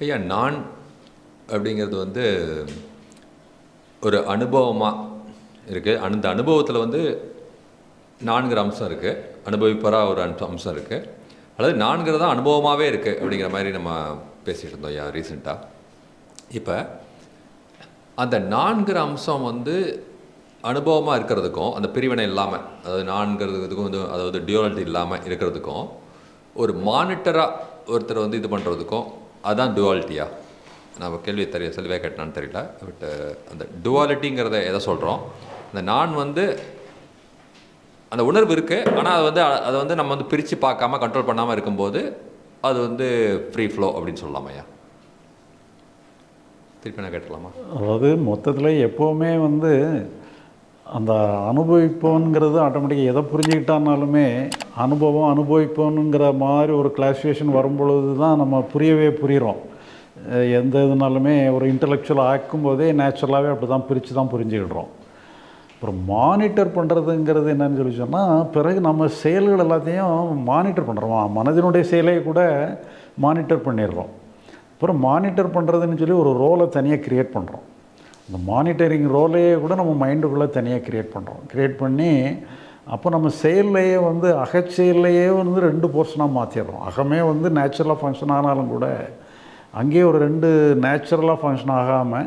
ஐயா நான் அப்படிங்கிறது வந்து ஒரு அனுபவமாக இருக்குது அந்த அனுபவத்தில் வந்து நான்கிற அம்சம் இருக்குது அனுபவிப்பராக ஒரு அம்சம் அம்சம் இருக்குது அதாவது நான்கிறது தான் அனுபவமாகவே இருக்குது அப்படிங்கிற மாதிரி நம்ம பேசிகிட்டு இருந்தோம் ஐயா ரீசெண்டாக இப்போ அந்த நான்கிற அம்சம் வந்து அனுபவமாக இருக்கிறதுக்கும் அந்த பிரிவினை இல்லாமல் அதாவது நான்கிறதுக்கும் வந்து அதாவது டியூவாலிட்டி இல்லாமல் இருக்கிறதுக்கும் ஒரு மானிட்டராக ஒருத்தர் வந்து இது பண்ணுறதுக்கும் அதான் டுவாலிட்டியா நான் கேள்வி தெரிய செல்வே கேட்டான்னு தெரியல பட் அந்த டுவாலிட்டிங்கிறத எதை சொல்கிறோம் அந்த நான் வந்து அந்த உணர்வு இருக்குது ஆனால் அது வந்து அதை வந்து நம்ம வந்து பிரித்து பார்க்காம கண்ட்ரோல் பண்ணாமல் இருக்கும்போது அது வந்து ஃப்ரீ ஃப்ளோ அப்படின்னு சொல்லலாமையா திருப்பி நான் கேட்டுக்கலாமா அதாவது மொத்தத்தில் எப்போவுமே வந்து அந்த அனுபவிப்போங்கிறது ஆட்டோமேட்டிக்காக எதை புரிஞ்சுக்கிட்டானாலுமே அனுபவம் அனுபவிப்போனுங்கிற மாதிரி ஒரு கிளாஸிஃபிகேஷன் வரும்பொழுது தான் நம்ம புரியவே புரிகிறோம் அஹ் எந்த இதுனாலுமே ஒரு இன்டலெக்சுவல் ஆக்கும்போதே நேச்சுரலாகவே அப்படி தான் பிரித்து தான் புரிஞ்சுக்கிடுறோம் அப்புறம் மானிட்டர் பண்ணுறதுங்கிறது என்னன்னு சொல்லி சொன்னால் பிறகு நம்ம செயல்கள் எல்லாத்தையும் மானிட்டர் பண்ணுறோம் மனதினுடைய செயலை கூட மானிட்டர் பண்ணிடுறோம் அப்புறம் மானிட்டர் பண்ணுறதுன்னு சொல்லி ஒரு ரோலை தனியாக க்ரியேட் பண்ணுறோம் அந்த மானிட்டரிங் ரோலையே கூட நம்ம மைண்டுக்குள்ளே தனியாக க்ரியேட் பண்ணுறோம் க்ரியேட் பண்ணி அப்போ நம்ம செயல்லையே வந்து அகச்செயல்லையே வந்து ரெண்டு போர்ஷனாக மாற்றிடுறோம் அகமே வந்து நேச்சுரலாக ஃபங்க்ஷன் ஆனாலும் கூட அங்கேயே ஒரு ரெண்டு நேச்சுரலாக ஃபங்க்ஷன் ஆகாமல்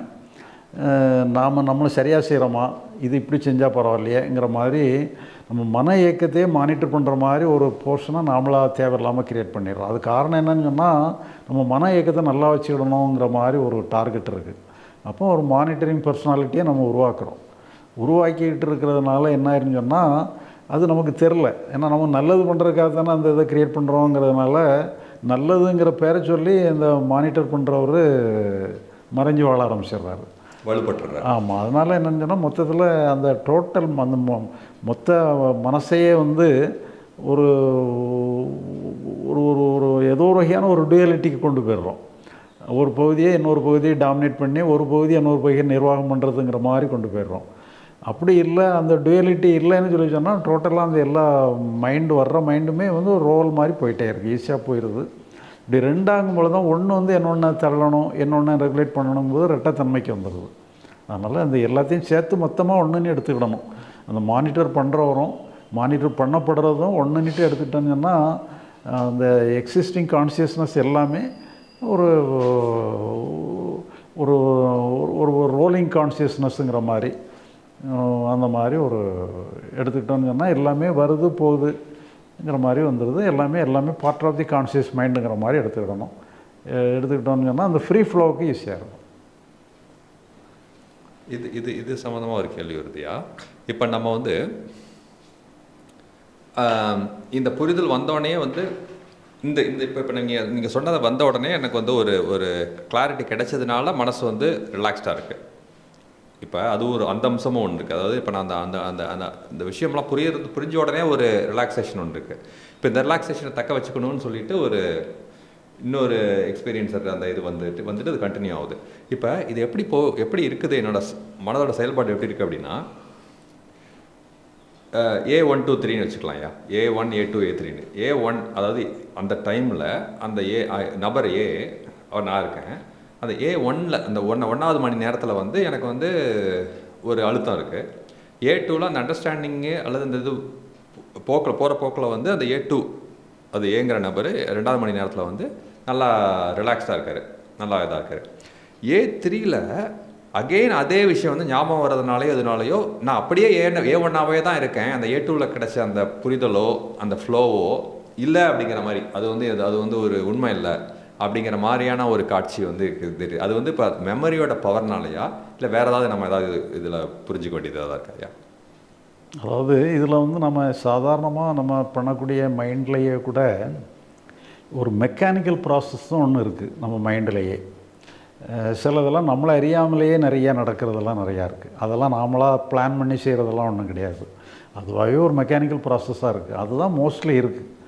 நாம் நம்மளை சரியாக செய்கிறோமா இது இப்படி செஞ்சால் பரவாயில்லையேங்கிற மாதிரி நம்ம மன இயக்கத்தையே மானிட்டர் பண்ணுற மாதிரி ஒரு போர்ஷனை நாமளாக தேவையில்லாமல் க்ரியேட் பண்ணிடுறோம் அது காரணம் என்னன்னு சொன்னால் நம்ம மன இயக்கத்தை நல்லா வச்சுக்கிடணுங்கிற மாதிரி ஒரு டார்கெட் இருக்குது அப்போ ஒரு மானிட்டரிங் பர்சனாலிட்டியை நம்ம உருவாக்குறோம் உருவாக்கிக்கிட்டு இருக்கிறதுனால என்ன ஆயிருன்னு சொன்னால் அது நமக்கு தெரில ஏன்னா நம்ம நல்லது பண்ணுறதுக்காக தானே அந்த இதை க்ரியேட் பண்ணுறோங்கிறதுனால நல்லதுங்கிற பேரை சொல்லி இந்த மானிட்டர் பண்ணுறவர் மறைஞ்சு வாழ ஆரம்பிச்சிடுறாரு வலுப்பட்டுறாரு ஆமாம் அதனால் என்னன்னு சொன்னால் மொத்தத்தில் அந்த டோட்டல் அந்த மொ- மொத்த மனசையே வந்து ஒரு ஒரு ஒரு ஒரு ஏதோ ஒரு வகையான ஒரு டுயலிட்டிக்கு கொண்டு போயிடுறோம் ஒரு பகுதியை இன்னொரு பகுதியை டாமினேட் பண்ணி ஒரு பகுதியை இன்னொரு பகுதியை நிர்வாகம் பண்ணுறதுங்கிற மாதிரி கொண்டு போயிடுறோம் அப்படி இல்லை அந்த டுயலிட்டி இல்லைன்னு சொல்லி சொன்னால் டோட்டலாக அந்த எல்லா மைண்டு வர்ற மைண்டுமே வந்து ஒரு ரோல் மாதிரி போயிட்டே இருக்குது ஈஸியாக போயிடுது இப்படி ரெண்டாகும் போது தான் ஒன்று வந்து என்னொன்று தள்ளணும் என்னொன்று ரெகுலேட் பண்ணணுங்கும்போது ரெட்டத்தன்மைக்கு வந்துடுது அதனால் அந்த எல்லாத்தையும் சேர்த்து மொத்தமாக ஒன்றுன்னு எடுத்துக்கிடணும் அந்த மானிட்டர் பண்ணுறவரும் மானிட்டர் பண்ணப்படுறதும் ஒன்றுன்னுட்டு எடுத்துக்கிட்டோன்னு சொன்னால் அந்த எக்ஸிஸ்டிங் கான்சியஸ்னஸ் எல்லாமே ஒரு ஒரு ஒரு ஒரு ரோலிங் கான்சியஸ்னஸ்ங்கிற மாதிரி அஹ் அந்த மாதிரி ஒரு எடுத்துக்கிட்டோன்னு சொன்னால் எல்லாமே வருது போகுதுங்கிற மாதிரி வந்துடுது எல்லாமே எல்லாமே பார்ட் ஆஃப் தி கான்சியஸ் மைண்டுங்கிற மாதிரி எடுத்துக்கிடணும் அஹ் எடுத்துக்கிட்டோன்னு சொன்னால் அந்த ஃப்ரீ ஃப்ளோவுக்கு ஈஸியாக இருக்கும் இது இது இது சம்மந்தமாக ஒரு கேள்வி வருதுயா இப்போ நம்ம வந்து ஆம், இந்த புரிதல் வந்தோடனே வந்து இந்த இந்த இப்போ இப்போ நீங்கள் நீங்கள் சொன்னதை வந்த உடனே எனக்கு வந்து ஒரு ஒரு கிளாரிட்டி கிடைச்சதுனால மனசு வந்து ரிலாக்ஸ்டாக இருக்குது இப்போ அது ஒரு அந்த அம்சமும் ஒன்று இருக்குது அதாவது இப்போ நான் அந்த அந்த அந்த அந்த இந்த விஷயம்லாம் புரியறது புரிஞ்ச உடனே ஒரு ரிலாக்ஸேஷன் ஒன்று இருக்குது இப்போ இந்த ரிலாக்ஸேஷனை தக்க வச்சுக்கணும்னு சொல்லிட்டு ஒரு இன்னொரு எக்ஸ்பீரியன்ஸர் அந்த இது வந்துட்டு வந்துட்டு அது கண்டினியூ ஆகுது இப்போ இது எப்படி போ எப்படி இருக்குது என்னோட ஸ்- மனதோட செயல்பாடு எப்படி இருக்குது அப்படின்னா ஏ ஒன் டூ த்ரீன்னு வச்சுக்கலாம்யா ஏ ஒன் ஏ டூ ஏ த்ரீன்னு ஏ ஒன் அதாவது அந்த டைமில் அந்த ஏ நபர் ஏ அவர் நான் இருக்கேன் அந்த ஏ ஒன்னில் அந்த ஒன்று ஒன்றாவது மணி நேரத்தில் வந்து எனக்கு வந்து ஒரு அழுத்தம் இருக்குது ஏ டூவில் அந்த அண்டர்ஸ்டாண்டிங்கு அல்லது அந்த இது போக்கில் போகிற போக்கில் வந்து அந்த ஏ டூ அது ஏங்கிற நபர் ரெண்டாவது மணி நேரத்தில் வந்து நல்லா ரிலாக்ஸ்டாக இருக்கார் நல்லா இதாக இருக்கார் ஏ த்ரீல அகெயின் அதே விஷயம் வந்து ஞாபகம் வர்றதுனாலயோ இதனாலயோ நான் அப்படியே ஏ ஏ ஒன்னாவே தான் இருக்கேன் அந்த ஏ டூவில் கிடைச்ச அந்த புரிதலோ அந்த ஃப்ளோவோ இல்லை அப்படிங்கிற மாதிரி அது வந்து அது அது வந்து ஒரு உண்மை இல்லை அப்படிங்கிற மாதிரியான ஒரு காட்சி வந்து இருக்குது தெரியுது. அது வந்து இப்போ மெமரியோட பவர்னாலயா இல்லை வேற ஏதாவது நம்ம ஏதாவது இதில் புரிஞ்சுக்க வேண்டியதாக இருக்காயா அதாவது இதில் வந்து நம்ம சாதாரணமாக நம்ம பண்ணக்கூடிய மைண்ட்லேயே கூட ஒரு மெக்கானிக்கல் ப்ராசஸும் ஒன்று இருக்குது நம்ம மைண்ட்லேயே சிலதெல்லாம் நம்மளை அறியாமலேயே நிறைய நடக்கிறதெல்லாம் நிறையா இருக்குது அதெல்லாம் நாமளாக பிளான் பண்ணி செய்கிறதெல்லாம் ஒன்றும் கிடையாது அதுவாகவே ஒரு மெக்கானிக்கல் ப்ராசஸாக இருக்குது அதுதான் மோஸ்ட்லி இருக்குது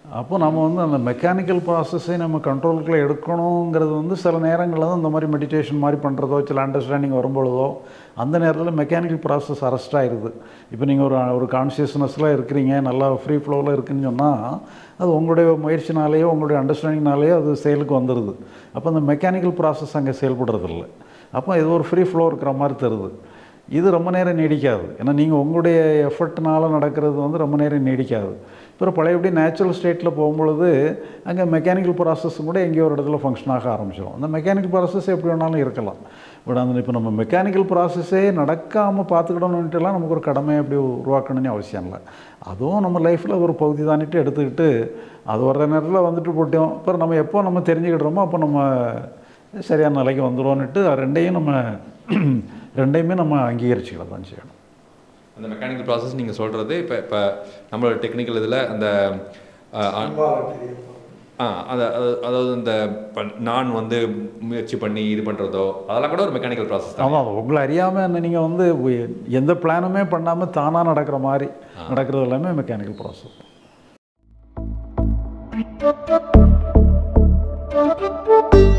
அப்போ நம்ம வந்து அந்த மெக்கானிக்கல் ப்ராசஸை நம்ம கண்ட்ரோலுக்குள்ளே எடுக்கணுங்கிறது வந்து சில நேரங்களில் தான் இந்த மாதிரி மெடிடேஷன் மாதிரி பண்ணுறதோ சில அண்டர்ஸ்டாண்டிங் வரும்பொழுதோ அந்த நேரத்தில் மெக்கானிக்கல் ப்ராசஸ் அரெஸ்ட் ஆயிடுது இப்போ நீங்கள் ஒரு ஒரு கான்ஷியஸ்னஸில் இருக்கிறீங்க நல்லா ஃப்ரீ ஃப்ளோவில் இருக்குன்னு சொன்னால் அது உங்களுடைய முயற்சினாலேயோ உங்களுடைய அண்டர்ஸ்டாண்டிங்னாலேயோ அது செயலுக்கு வந்துடுது அப்போ அந்த மெக்கானிக்கல் ப்ராசஸ் அங்கே செயல்படுறதில்ல அப்போ இது ஒரு ஃப்ரீ ஃப்ளோ இருக்கிற மாதிரி தருது இது ரொம்ப நேரம் நீடிக்காது ஏன்னா நீங்கள் உங்களுடைய எஃபர்ட்னால நடக்கிறது வந்து ரொம்ப நேரம் நீடிக்காது அப்புறம் பழையபடி நேச்சுரல் ஸ்டேட்டில் போகும்பொழுது அங்கே மெக்கானிக்கல் ப்ராசஸும் கூட எங்கேயோ ஒரு இடத்துல ஃபங்க்ஷன் ஆக ஆரம்பிச்சிடும் அந்த மெக்கானிக்கல் ப்ராசஸ் எப்படி வேணாலும் இருக்கலாம் பட் அந்த இப்போ நம்ம மெக்கானிக்கல் ப்ராசஸே நடக்காமல் பார்த்துக்கிடணுன்ட்டுலாம் நமக்கு ஒரு கடமையை அப்படி உருவாக்கணும்னு அவசியம் இல்லை அதுவும் நம்ம லைஃப்பில் ஒரு பகுதி தானிட்டு எடுத்துக்கிட்டு அது வர்ற நேரத்தில் வந்துட்டு போட்டோம் அப்புறம் நம்ம எப்போ நம்ம தெரிஞ்சுக்கிடுறோமோ அப்போ நம்ம சரியான நிலைக்கு வந்துடுவோன்னுட்டு ரெண்டையும் நம்ம ரெண்டையுமே நம்ம அங்கீகரிச்சுக்கிட தான் செய்யணும் அந்த மெக்கானிக்கல் ப்ராசஸ் நீங்கள் சொல்கிறது இப்போ இப்போ நம்மளோட டெக்னிக்கல் இதில் அந்த அஹ், அ- ஆ அது அது- அதாவது இந்த இப்ப நான் வந்து முயற்சி பண்ணி இது பண்ணுறதோ அதெல்லாம் கூட ஒரு மெக்கானிக்கல் ப்ராசஸ் தான் ஆமாம் உங்களை அறியாமல் நீங்கள் வந்து உ- எந்த பிளானுமே பண்ணாமல் தானாக நடக்கிற மாதிரி நடக்கிறது எல்லாமே மெக்கானிக்கல் ப்ராசஸ் Thank you.